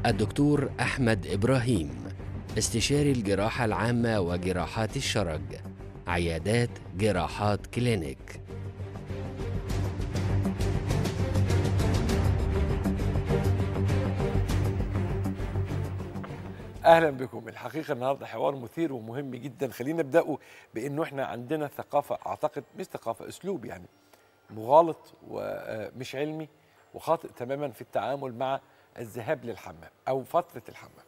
الدكتور أحمد إبراهيم استشاري الجراحة العامة وجراحات الشرج عيادات جراحات كلينيك اهلا بكم الحقيقه النهارده حوار مثير ومهم جدا خلينا نبداه بانه احنا عندنا ثقافه اعتقد مش ثقافه اسلوب يعني مغالط ومش علمي وخاطئ تماما في التعامل مع الذهاب للحمام او فتره الحمام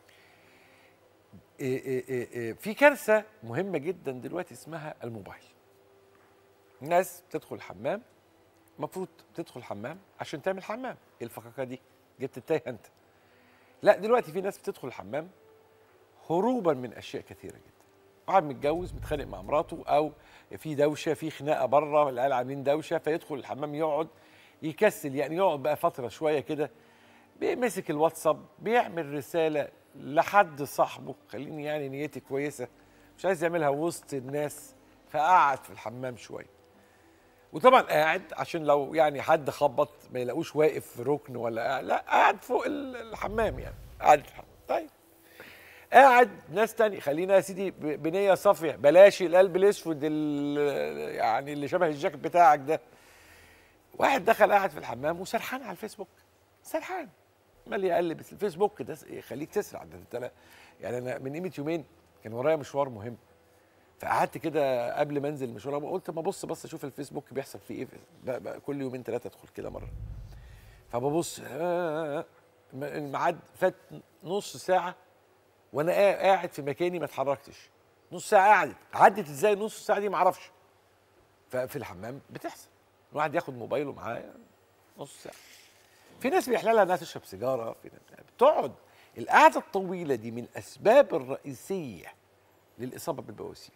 إيه إيه إيه إيه في كارثه مهمه جدا دلوقتي اسمها الموبايل الناس بتدخل الحمام المفروض تدخل الحمام عشان تعمل حمام ايه الفقاقه دي جبت التايه انت لا دلوقتي في ناس بتدخل الحمام هروبا من اشياء كثيره جدا واحد متجوز متخانق مع مراته او في دوشه في خناقه بره العيال عاملين دوشه فيدخل الحمام يقعد يكسل يعني يقعد بقى فتره شويه كده بيمسك الواتساب بيعمل رساله لحد صاحبه خليني يعني نيتي كويسه مش عايز يعملها وسط الناس فقعد في الحمام شويه وطبعا قاعد عشان لو يعني حد خبط ما يلاقوش واقف في ركن ولا قاعد لا قاعد فوق ال- الحمام يعني قاعد في الحمام طيب قاعد ناس تاني خلينا يا سيدي ب- بنيه صافيه بلاش القلب الاسود ال- يعني اللي شبه الجاكيت بتاعك ده واحد دخل قاعد في الحمام وسرحان على الفيسبوك سرحان عمال يقلب بس الفيسبوك ده يخليك تسرع ده انت لا- يعني انا من قيمه يومين كان ورايا مشوار مهم فقعدت كده قبل ما انزل المشوار قلت ما ابص بس اشوف الفيسبوك بيحصل فيه ايه بقى بقى كل يومين ثلاثه ادخل كده مره فببص آه الميعاد فات نص ساعه وانا قا- قاعد في مكاني ما اتحركتش نص ساعه قعدت عدت ازاي نص ساعه دي ما اعرفش ففي الحمام بتحصل الواحد ياخد موبايله معاه نص ساعه في ناس بيحلى لها انها تشرب سيجاره في ناس بتقعد القعده الطويله دي من الاسباب الرئيسيه للاصابه بالبواسير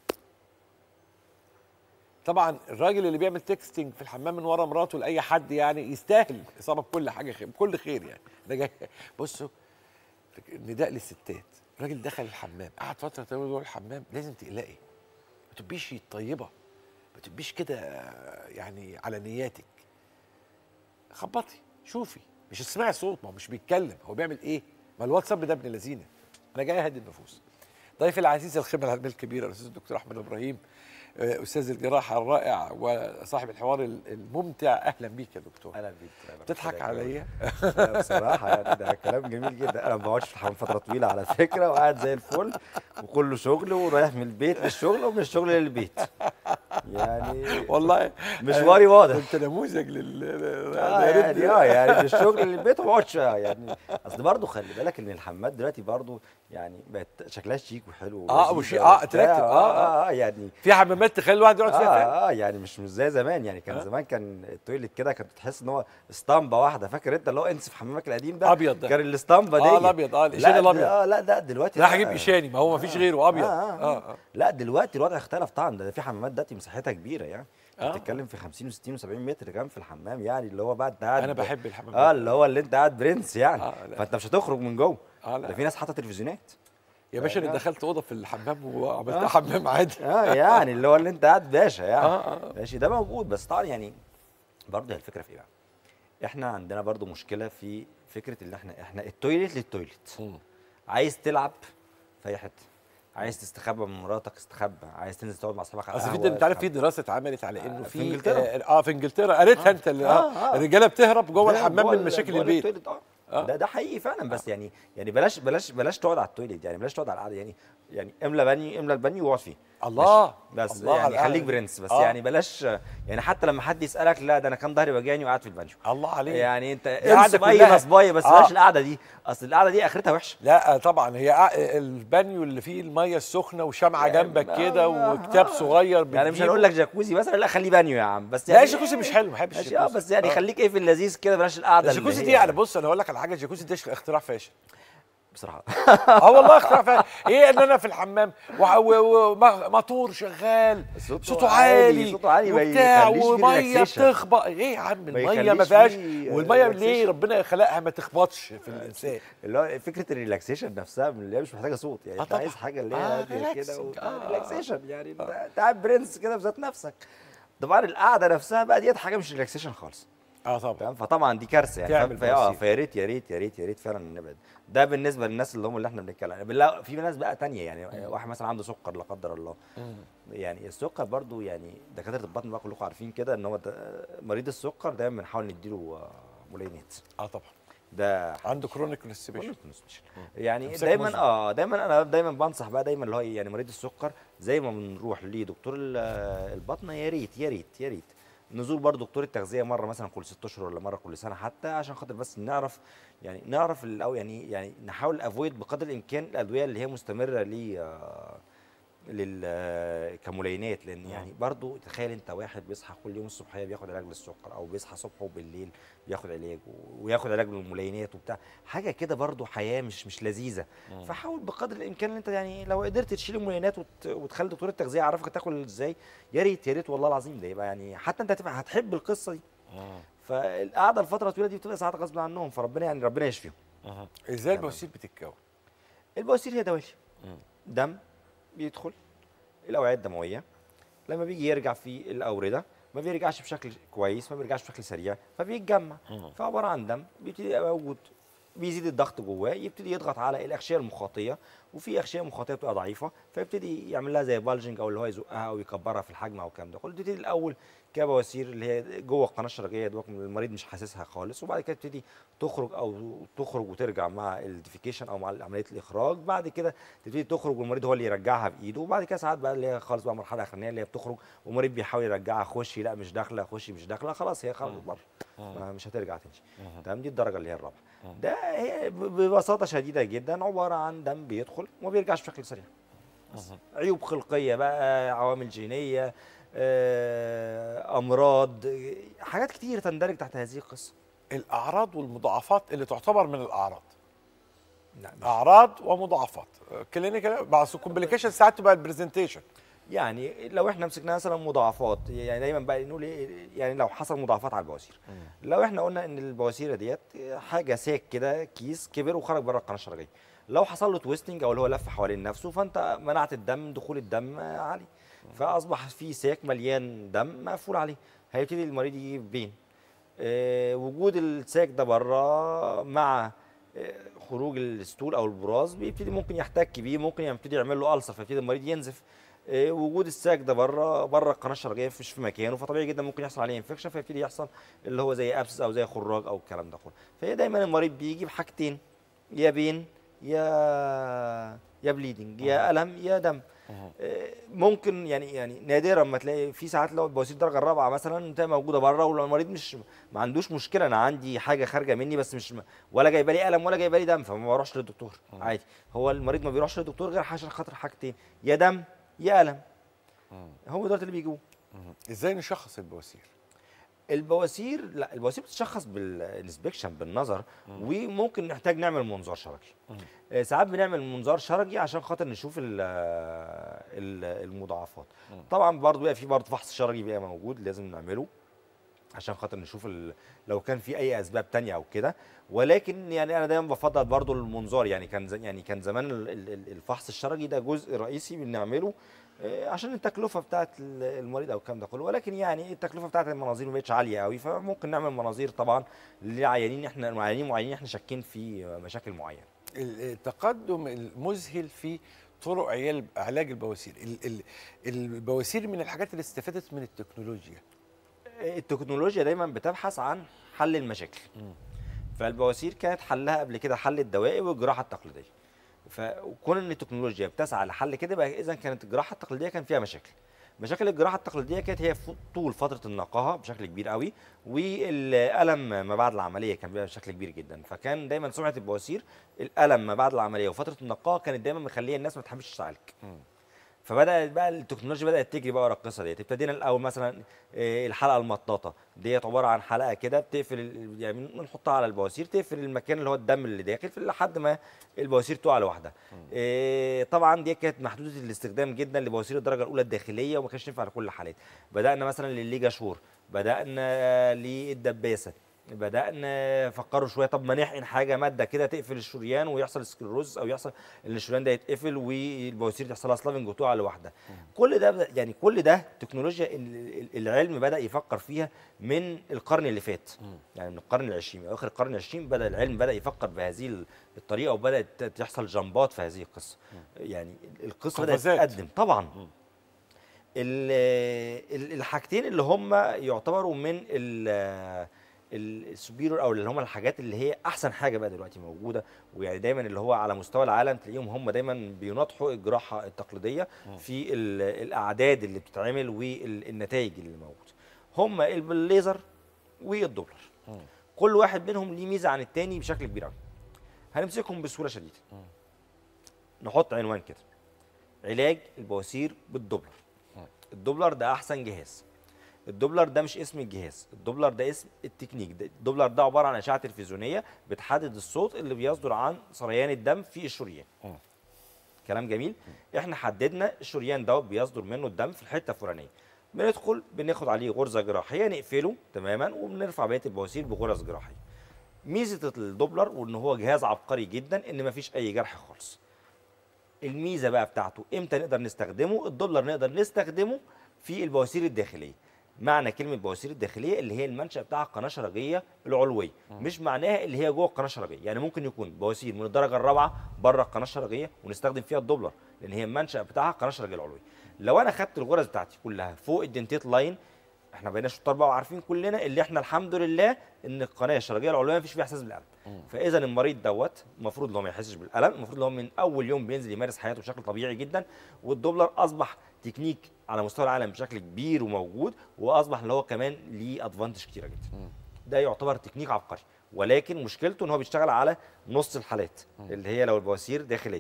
طبعا الراجل اللي بيعمل تكستنج في الحمام من ورا مراته لاي حد يعني يستاهل اصابه بكل حاجه خير بكل خير يعني ده جاي بصوا نداء للستات الراجل دخل الحمام قعد فتره طويله جوه الحمام لازم تقلقي ما تبقيش طيبه ما تبقيش كده يعني على نياتك خبطي شوفي مش اسمعي صوت ما هو مش بيتكلم هو بيعمل ايه ما الواتساب ده ابن لذينه انا جاي اهدي النفوس ضيفي العزيز الخبره العلميه الكبيره الاستاذ الدكتور احمد ابراهيم آه، استاذ الجراحه الرائع وصاحب الحوار الممتع اهلا بيك يا دكتور اهلا بيك بتضحك عليا لا، بصراحه يعني ده كلام جميل جدا انا ما بقعدش في الحمام فتره طويله على فكره وقاعد زي الفل وكله شغل ورايح من البيت للشغل ومن الشغل للبيت يعني والله مشواري واضح انت نموذج لل اه يا ريت يعني اه يعني من الشغل للبيت وما بقعدش آه، يعني اصل برضه خلي بالك ان الحمامات دلوقتي برضه يعني بقت شكلها شيك وحلو آه، ولذيذة وشي- آه، وبتاع. attractive، آه، اه اه يعني في حمامات تخلي الواحد يقعد فيها فعلا. اه اه يعني مش مش زي زمان يعني كان آه. زمان كان التويليت كده كنت تحس ان هو اسطمبه واحده فاكر انت اللي هو انس في حمامك القديم ده أبيض ده. كان الاسطمبه دي آه، الأبيض، آه، الإشارة لا، الأبيض. اه لا ده دلوقتي لا لا. هجيب ايشاني ما هو ما فيش غيره ابيض آه, آه, آه. لا دلوقتي الوضع اختلف طبعا ده في حمامات دلوقتي مساحتها كبيره يعني آه. بتتكلم في 50 و60 و70 متر كمان في الحمام يعني اللي هو بقى انت قاعد انا بحب الحمامات اه اللي هو اللي انت قاعد برنس يعني آه، لا. فانت مش هتخرج من جوه آه، لا. ده في ناس حاطه تلفزيونات يا باشا انا آه. دخلت اوضه في الحمام وعملتها آه. حمام عادي اه يعني اللي هو اللي انت قاعد باشا يعني آه، آه. ماشي ده موجود بس طبعا يعني برضه هي الفكره في ايه بقى؟ احنا عندنا برضه مشكله في فكره اللي احنا احنا التويليت للتويليت مم. عايز تلعب في اي حته عايز تستخبى من مراتك استخبى عايز تنزل تقعد مع اصحابك على اصل في القهوة، انت عارف في استخبى. دراسه اتعملت على انه آه، في في إنجلترا. اه, آه في انجلترا قريتها انت اللي آه، اه آه. الرجاله بتهرب جوه ده الحمام جوه من ال- مشاكل جوه البيت التويليت، اه آه. ده ده حقيقي فعلا بس يعني يعني بلاش بلاش بلاش تقعد على التويليت يعني بلاش تقعد على القعده يعني يعني املى بني املى البني واقعد فيه الله ماشي. بس الله على يعني خليك القعدة. برنس بس آه. يعني بلاش يعني حتى لما حد يسالك لا ده انا كان ظهري وجعني وقعد في البنشو الله عليك يعني انت القعدة انسى في اي كلها. نصبايه بس آه. بلاش القعده دي اصل القعده دي اخرتها وحشه لا طبعا هي ع- البانيو اللي فيه الميه السخنه وشمعه يعني جنبك آه، كده آه، وكتاب آه. صغير يعني مش بتجيبه. هنقول لك جاكوزي مثلا لا خليه بانيو يا عم بس لا يعني الجاكوزي مش حلو ما بحبش ماشي اه الجاكوزي. بس يعني آه. خليك ايه في اللذيذ كده بلاش القعده اللي الجاكوزي هي- دي يعني بص انا هقول لك على حاجه الجاكوزي ده اختراع فاشل بصراحه اه والله اختراع فاشل ايه ان انا في الحمام وموتور شغال صوته صوته عالي، عالي صوته عالي ما وبتاع يخليش فيه وميه relaxation. بتخبط ايه يا عم الميه ما يخليش فيهاش فيه والميه ليه relaxation. ربنا خلقها ما تخبطش في الانسان اللي هو فكره الريلاكسيشن نفسها من اللي هي مش محتاجه صوت يعني آه انت طبعا. عايز حاجه اللي آه، هي هاديه كده relaxing. و- آه. ريلاكسيشن يعني انت أنت قاعد برنس كده بذات نفسك طبعا القعده نفسها بقى ديت حاجه مش ريلاكسيشن خالص اه طبعا تمام فطبعا دي كارثه يعني تعمل فاهم؟ فا- اه بواسير. فيا ريت يا ريت يا ريت يا ريت فعلا نبعد ده بالنسبه للناس اللي هم اللي احنا بنتكلم عنهم لا في ناس بقى تانية يعني واحد مثلا عنده سكر لا قدر الله يعني السكر برضو يعني دكاتره البطن بقى كلكم عارفين كده ان هو ده- مريض السكر دايما بنحاول نديله آه، مولينات اه طبعا ده عنده كرونيك كونستيبيشن كله كونستيبيشن. يعني إمساك دايما مزمن. اه دايما انا دايما بنصح بقى دايما اللي هو إيه، يعني مريض السكر زي ما بنروح لدكتور ال- البطنه يا ريت يا ريت يا ريت نزور برضه دكتور التغذيه مره مثلا كل ست اشهر ولا مره كل سنه حتى عشان خاطر بس نعرف يعني نعرف الاول يعني يعني نحاول افويد بقدر الامكان الادويه اللي هي مستمره ل آه، لل آه، كمولينات لان يعني برضو تخيل انت واحد بيصحى كل يوم الصبحيه بياخد علاج للسكر او بيصحى صبح وبالليل بياخد علاج و- وياخد علاج للمولينات وبتاع حاجه كده برضو حياه مش مش لذيذه فحاول بقدر الامكان ان انت يعني لو قدرت تشيل المولينات وت... وتخلي دكتور التغذيه يعرفك تاكل ازاي يا ريت يا ريت والله العظيم ده يبقى يعني حتى انت هتبقى هتحب القصه دي فالقعده الفتره الطويله دي بتبقى ساعات غصب عنهم فربنا يعني ربنا يشفيهم ازاي البواسير بتتكون البواسير هي دوالي دم بيدخل الاوعيه الدمويه لما بيجي يرجع في الاورده ما بيرجعش بشكل كويس ما بيرجعش بشكل سريع فبيتجمع فعباره عن دم بيبتدي يبقى موجود بيزيد الضغط جواه يبتدي يضغط على الاغشيه المخاطيه وفي اغشيه مخاطيه بتبقى ضعيفه فيبتدي يعمل لها زي بالجنج او اللي هو يزقها او يكبرها في الحجم او الكلام ده كله تبتدي الاول كبواسير اللي هي جوه القناه الشرجيه دوك المريض مش حاسسها خالص وبعد كده تبتدي تخرج او تخرج وترجع مع الديفيكيشن او مع عمليه الاخراج بعد كده تبتدي تخرج والمريض هو اللي يرجعها بايده وبعد كده ساعات بقى اللي هي خالص بقى مرحله اخرانيه اللي هي بتخرج والمريض بيحاول يرجعها خشي لا مش داخله خشي مش داخله خلاص هي خلاص بره ما- مش هترجع تمشي تمام دي الدرجه اللي هي الرابعه ده هي ب- ببساطه شديده جدا عباره عن دم بيدخل وما بيرجعش بشكل سريع بس. عيوب خلقيه بقى عوامل جينيه آه، امراض آه، حاجات كتير تندرج تحت هذه القصه الاعراض والمضاعفات اللي تعتبر من الاعراض لا مش- اعراض ومضاعفات كلينيكال بعض الكومبليكيشن ساعات تبقى البرزنتيشن يعني لو احنا مسكنا مثلا مضاعفات يعني دايما بقى نقول ايه يعني لو حصل مضاعفات على البواسير لو احنا قلنا ان البواسير ديت حاجه ساك كده كيس كبر وخرج بره القناه الشرجيه لو حصل له تويستنج او اللي هو لف حوالين نفسه فانت منعت الدم دخول الدم عليه فاصبح في ساك مليان دم مقفول عليه هيبتدي المريض يجيب بين آه، وجود الساك ده بره مع آه، خروج الستول او البراز بيبتدي ممكن يحتك بيه ممكن يبتدي يعمل له ألسر فيبتدي المريض ينزف آه، وجود الساك ده بره بره القناه الشرجيه مش في مكانه فطبيعي جدا ممكن يحصل عليه انفكشن فيبتدي يحصل اللي هو زي ابسس او زي خراج او الكلام ده كله فهي دايما المريض بيجي بحاجتين يا بين يا يا بليدنج يا الم يا دم آه، ممكن يعني يعني نادرا ما تلاقي في ساعات لو البواسير الدرجه الرابعه مثلا انت موجوده بره والمريض مش ما عندوش مشكله انا عندي حاجه خارجه مني بس مش ولا جايبه لي الم ولا جايبه لي دم فما بروحش للدكتور عادي هو المريض ما بيروحش للدكتور غير عشان خاطر حاجتين يا دم يا الم هم دول اللي بيجوا ازاي نشخص البواسير البواسير لا البواسير بتتشخص بالانسبكشن بالنظر وممكن نحتاج نعمل منظار شرجي آه، ساعات بنعمل منظار شرجي عشان خاطر نشوف ال- ال- المضاعفات طبعا برضه بيبقى في برضه فحص شرجي بيبقى موجود لازم نعمله عشان خاطر نشوف ال... لو كان في اي اسباب تانية او كده ولكن يعني انا دايما بفضل برضو المنظار يعني كان ز... يعني كان زمان ال- ال- ال- الفحص الشرجي ده جزء رئيسي بنعمله آه، عشان التكلفه بتاعه ال- المريض او الكلام ده كله ولكن يعني التكلفه بتاعه المناظير ما بقتش عاليه قوي فممكن نعمل مناظير طبعا لعيانين احنا معينين معينين احنا شاكين في مشاكل معينه التقدم المذهل في طرق عيال علاج البواسير ال- ال- البواسير من الحاجات اللي استفادت من التكنولوجيا التكنولوجيا دايما بتبحث عن حل المشاكل فالبواسير كانت حلها قبل كده حل الدوائي والجراحه التقليديه فكون ان التكنولوجيا بتسعى لحل كده بقى اذا كانت الجراحه التقليديه كان فيها مشاكل مشاكل الجراحه التقليديه كانت هي ف- طول فتره النقاهه بشكل كبير قوي والالم ما بعد العمليه كان بيبقى بشكل كبير جدا فكان دايما سمعه البواسير الالم ما بعد العمليه وفتره النقاهه كانت دايما مخليه الناس ما تحبش تستعالج فبدات بقى التكنولوجيا بدات تجري بقى ورا القصه ديت ابتدينا الاول مثلا آه، الحلقه المطاطه ديت عباره عن حلقه كده بتقفل ال- يعني بنحطها على البواسير تقفل المكان اللي هو الدم اللي داخل في- لحد ما البواسير تقع لوحدها آه، طبعا دي كانت محدوده الاستخدام جدا لبواسير الدرجه الاولى الداخليه وما كانش ينفع لكل الحالات بدانا مثلا للليجا شور بدانا للدباسه بدانا فكروا شويه طب ما نحقن حاجه ماده كده تقفل الشريان ويحصل سكلروز او يحصل ان الشريان ده يتقفل والبواسير تحصل لها سلافنج وتقع لوحدها كل ده بدأ- يعني كل ده تكنولوجيا ال- ال- العلم بدا يفكر فيها من القرن اللي فات يعني من القرن العشرين اواخر القرن العشرين بدا العلم بدا يفكر بهذه ال- الطريقه وبدات تحصل جنبات في هذه القصه يعني القصه بدات قفزات. تتقدم طبعا ال- ال- الحاجتين اللي هم يعتبروا من ال- ال- السوبيريور او اللي هم الحاجات اللي هي احسن حاجه بقى دلوقتي موجوده ويعني دايما اللي هو على مستوى العالم تلاقيهم هم دايما بيناطحوا الجراحه التقليديه في ال- الاعداد اللي بتتعمل والنتائج اللي موجوده هم الليزر والدوبلر كل واحد منهم ليه ميزه عن التاني بشكل كبير قوي هنمسكهم بسهوله شديده نحط عنوان كده علاج البواسير بالدوبلر الدوبلر ده احسن جهاز الدوبلر ده مش اسم الجهاز الدوبلر ده اسم التكنيك ده الدوبلر ده عباره عن اشعه تلفزيونيه بتحدد الصوت اللي بيصدر عن سريان الدم في الشريان كلام جميل احنا حددنا الشريان ده بيصدر منه الدم في الحته الفلانيه بندخل بناخد عليه غرزه جراحيه نقفله تماما وبنرفع بقيه البواسير بغرز جراحيه ميزه الدوبلر وان هو جهاز عبقري جدا ان مفيش اي جرح خالص الميزه بقى بتاعته امتى نقدر نستخدمه الدولار نقدر نستخدمه في البواسير الداخليه معنى كلمه بواسير الداخليه اللي هي المنشا بتاع القناه الشرجيه العلويه مش معناها اللي هي جوه القناه الشرجيه يعني ممكن يكون بواسير من الدرجه الرابعه بره القناه الشرجيه ونستخدم فيها الدوبلر لان هي المنشا بتاعها القناه الشرجيه العلويه لو انا خدت الغرز بتاعتي كلها فوق الدنتيت لاين احنا بقينا شطار بقى وعارفين كلنا اللي احنا الحمد لله ان القناه الشرجيه العلويه مفيش فيها احساس بالالم فاذا المريض دوت المفروض ان هو ما يحسش بالالم المفروض ان هو من اول يوم بينزل يمارس حياته بشكل طبيعي جدا والدوبلر اصبح تكنيك على مستوى العالم بشكل كبير وموجود واصبح اللي هو كمان ليه ادفانتج كتيره جدا ده يعتبر تكنيك عبقري ولكن مشكلته ان هو بيشتغل على نص الحالات اللي هي لو البواسير داخليه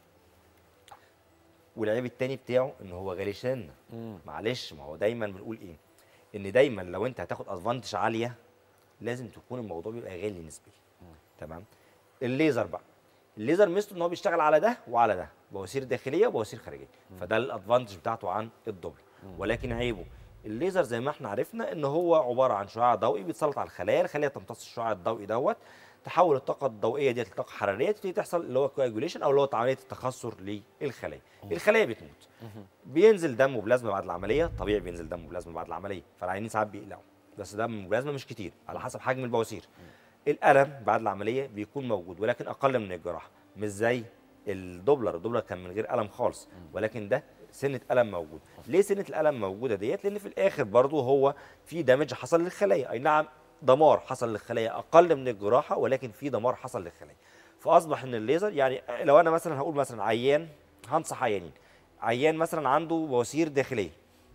والعيب التاني بتاعه ان هو غالي سنه معلش ما هو دايما بنقول ايه ان دايما لو انت هتاخد ادفانتج عاليه لازم تكون الموضوع بيبقى غالي نسبيا تمام الليزر بقى الليزر ميزته ان هو بيشتغل على ده وعلى ده بواسير داخليه وبواسير خارجيه فده الادفانتج بتاعته عن الدوبلر ولكن عيبه الليزر زي ما احنا عرفنا ان هو عباره عن شعاع ضوئي بيتسلط على الخلايا الخليه تمتص الشعاع الضوئي دوت تحول الطاقه الضوئيه ديت لطاقه حراريه تبتدي تحصل اللي هو كواجوليشن او اللي هو عمليه التخثر للخلايا الخلايا بتموت بينزل دم وبلازما بعد العمليه طبيعي بينزل دم وبلازما بعد العمليه فالعيانين ساعات بيقلقوا بس دم وبلازما مش كتير على حسب حجم البواسير الالم بعد العمليه بيكون موجود ولكن اقل من الجراحه مش زي الدوبلر الدوبلر كان من غير الم خالص ولكن ده سنه الم موجود ليه سنه الالم موجوده ديت لان في الاخر برضو هو في دامج حصل للخلايا اي نعم دمار حصل للخلايا اقل من الجراحه ولكن في دمار حصل للخلايا فاصبح ان الليزر يعني لو انا مثلا هقول مثلا عيان هنصح عيانين عيان مثلا عنده بواسير داخليه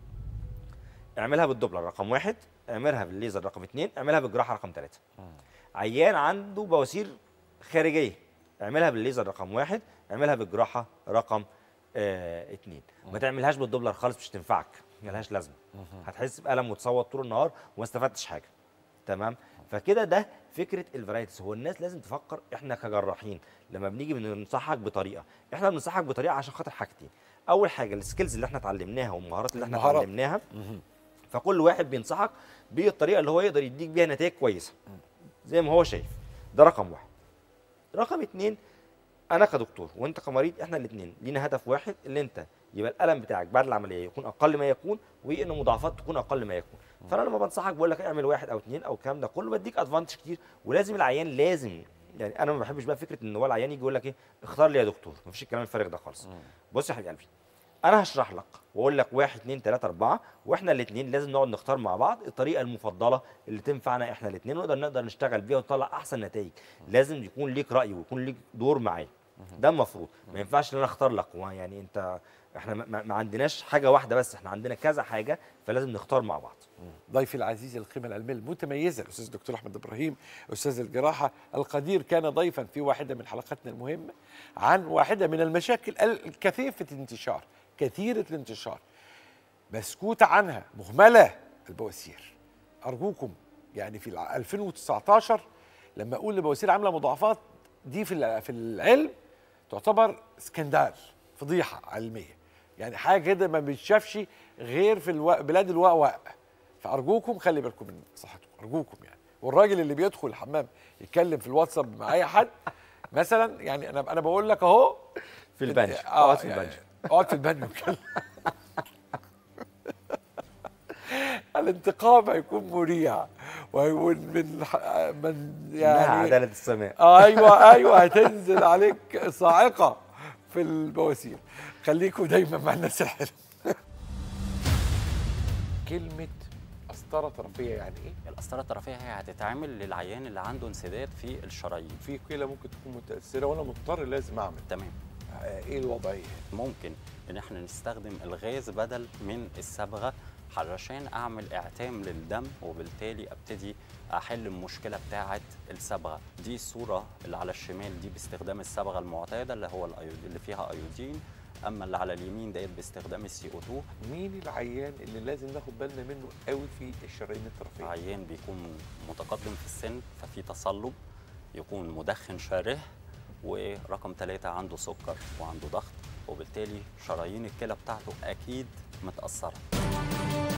اعملها بالدوبلر رقم واحد اعملها بالليزر رقم اثنين اعملها بالجراحه رقم ثلاثه عيان عنده بواسير خارجيه اعملها بالليزر رقم واحد اعملها بالجراحه رقم آه اتنين ما تعملهاش بالدوبلر خالص مش تنفعك ملهاش لازمه هتحس بالم وتصوت طول النهار وما استفدتش حاجه تمام فكده ده فكره الفرايتس هو الناس لازم تفكر احنا كجراحين لما بنيجي بننصحك بطريقه احنا بننصحك بطريقه عشان خاطر حاجتين اول حاجه السكيلز اللي احنا اتعلمناها والمهارات اللي احنا المهارات. اتعلمناها فكل واحد بينصحك بالطريقه اللي هو يقدر يديك بيها نتائج كويسه زي ما هو شايف ده رقم واحد رقم اتنين انا كدكتور وانت كمريض احنا الاثنين لينا هدف واحد اللي انت يبقى الالم بتاعك بعد العمليه يكون اقل ما يكون وان المضاعفات تكون اقل ما يكون فانا لما بنصحك بقول لك اعمل واحد او اثنين او الكلام ده كله بديك ادفانتج كتير ولازم العيان لازم يعني انا ما بحبش بقى فكره ان هو العيان يجي يقول لك ايه اختار لي يا دكتور مفيش الكلام الفارغ ده خالص بص يا حبيب قلبي انا هشرح لك واقول لك واحد اتنين تلاته اربعه واحنا الاثنين لازم نقعد نختار مع بعض الطريقه المفضله اللي تنفعنا احنا الاثنين ونقدر نقدر نشتغل بيها ونطلع احسن نتائج لازم يكون ليك راي ويكون ليك دور معايا ده المفروض ما ينفعش ان انا اختار لك هو يعني انت احنا ما- ما ما عندناش حاجه واحده بس احنا عندنا كذا حاجه فلازم نختار مع بعض ضيفي العزيز القيمة العلمية المتميزة الأستاذ الدكتور أحمد إبراهيم أستاذ الجراحة القدير كان ضيفا في واحدة من حلقاتنا المهمة عن واحدة من المشاكل الكثيفة الانتشار كثيرة الانتشار مسكوتة عنها مهملة البواسير أرجوكم يعني في الع- 2019 لما أقول البواسير عاملة مضاعفات دي في الع- في العلم تعتبر سكندال فضيحة علمية يعني حاجة كده ما بتشافش غير في الو... بلاد الواء واء فأرجوكم خلي بالكم من صحتكم أرجوكم يعني والراجل اللي بيدخل الحمام يتكلم في الواتساب مع اي حد مثلا يعني انا انا بقول لك اهو في البنش اه اقعد في يعني البنش اقعد في البانيو اتكلم الانتقام هيكون مريع وهيكون من ح- من يعني يعني عداله السماء ايوه ايوه هتنزل عليك صاعقه في البواسير خليكم دايما مع الناس الحلوه كلمه قسطره طرفيه يعني ايه القسطره الطرفيه هي هتتعمل للعيان اللي عنده انسداد في الشرايين في كلى ممكن تكون متاثره وانا مضطر لازم اعمل تمام آه، ايه الوضعيه ممكن ان احنا نستخدم الغاز بدل من الصبغه علشان اعمل اعتام للدم وبالتالي ابتدي احل المشكله بتاعه الصبغه دي الصوره اللي على الشمال دي باستخدام الصبغه المعتاده اللي هو الأيود- اللي فيها ايودين اما اللي على اليمين ديت باستخدام السي او 2 مين العيان اللي لازم ناخد بالنا منه قوي في الشرايين الطرفيه عيان بيكون متقدم في السن ففي تصلب يكون مدخن شره ورقم ثلاثة عنده سكر وعنده ضغط وبالتالي شرايين الكلى بتاعته أكيد متأثرة